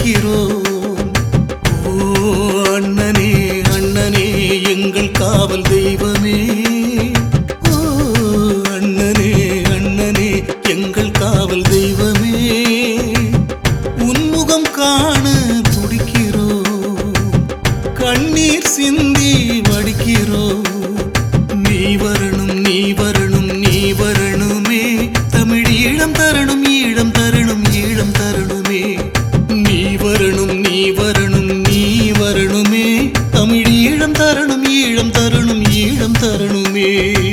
துடிக்கிறோம் ஓ அண்ணனே அண்ணனே எங்கள் காவல் தெய்வமே ஓ அண்ணனே அண்ணனே எங்கள் காவல் தெய்வமே உன்முகம் காண துடிக்கிறோம் கண்ணீர் சிந்தி வடிக்கிறோம் நீ வரணும் நீ வரணும் நீ வரணுமே தமிழ் ஈழம் தரணும் ஈழம் தரணும் ஈழம் தரணுமே நீ வரணும் நீ வரணும் நீ வரணுமே தமிழ் ஈழம் தரணும் ஈழம் தரணும் ஈழம் தரணுமே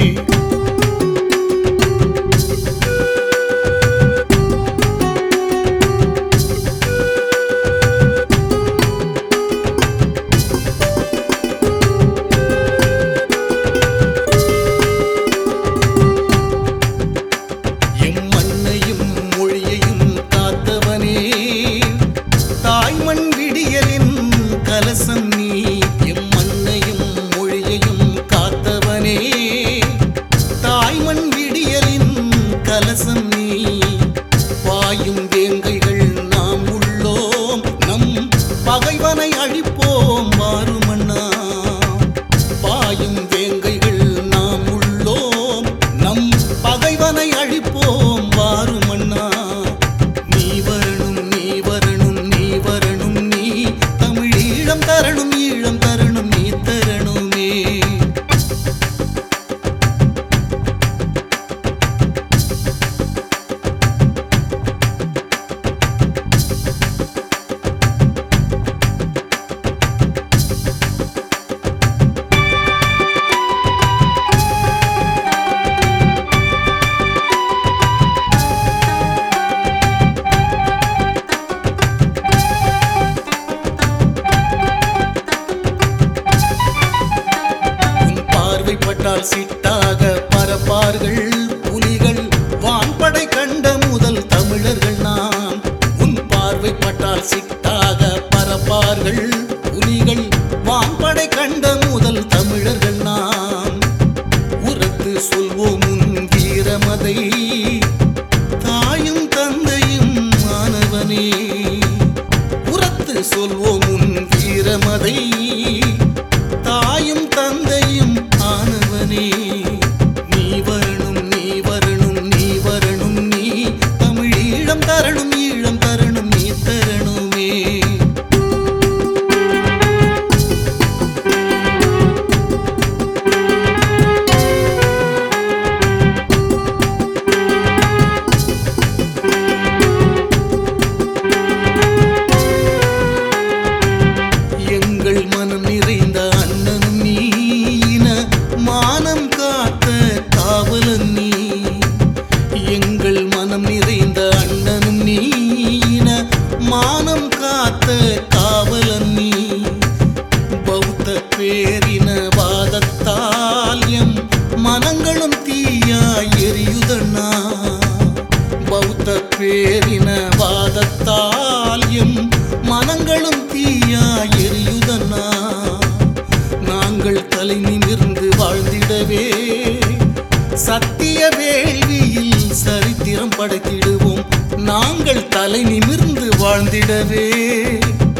எம் மண்ணையும் மொழியையும் காத்தவனே தாய்மண் விடியலின் கலசம் நீ எம் மண்ணையும் மொழியையும் காத்தவனே தாய்மண் விடியலின் கலசம் நீ பாயும் வேங்கைகள் நாம் உள்ளோம் நம் பகைவனை அழிப்போம் மாறுமண்ணா பாயும் வேங்கைகள் நாம் உள்ளோம் நம் பகைவனை அழிப்போம் வாருமண்ணா நீ வரணும் நீ வரணும் நீ வரணும் நீ தமிழ் ஈழம் தரணும் ஈழம் தரணும் நீ தரணுமே உன் பார்வைப்பட்டால் சிட்டாக பரப்பார்கள் புலிகள் வான்படை கண்ட முதல் தமிழர்கள் நாம் உன் பார்வைப்பட்டால் சிட்டாக பரப்பார்கள் புலிகள் வான்படை கண்ட முதல் தமிழர்கள் நாம் உரத்து சொல்வோம் உன் வீரமதை தாயும் தந்தையும் மாணவனே உரத்து சொல்வோம் உன் வீரமதை தாயும் தந்தையும் ஆனவனே நீ வரணும் நீ வரணும் நீ வரணும் நீ தமிழ் ஈழம் தரணும் ஈழம் தரணும் நீ தரணுமே எங்கள் மனம் நிறைந்த அண்ணனும் நீ இன மானம் காத்த காவலன் நீ எங்கள் மனம் நிறைந்த அண்ணனும் நீ இன மானம் காத்த காவலன் நீ பௌத்த பேரின வாதத்தால் எம் மனங்களும் தீயாய் எரியுதண்ணா பௌத்த பேரின வாதத்தால் எம் மனங்களும் தீயாய் எரியுதண்ணா நாங்கள் தலை நிமிர்ந்து வாழ்ந்திடவே சத்திய வேள்வியில் சரித்திரம் படைத்திடுவோம் நாங்கள் தலை நிமிர்ந்து வாழ்ந்திடவே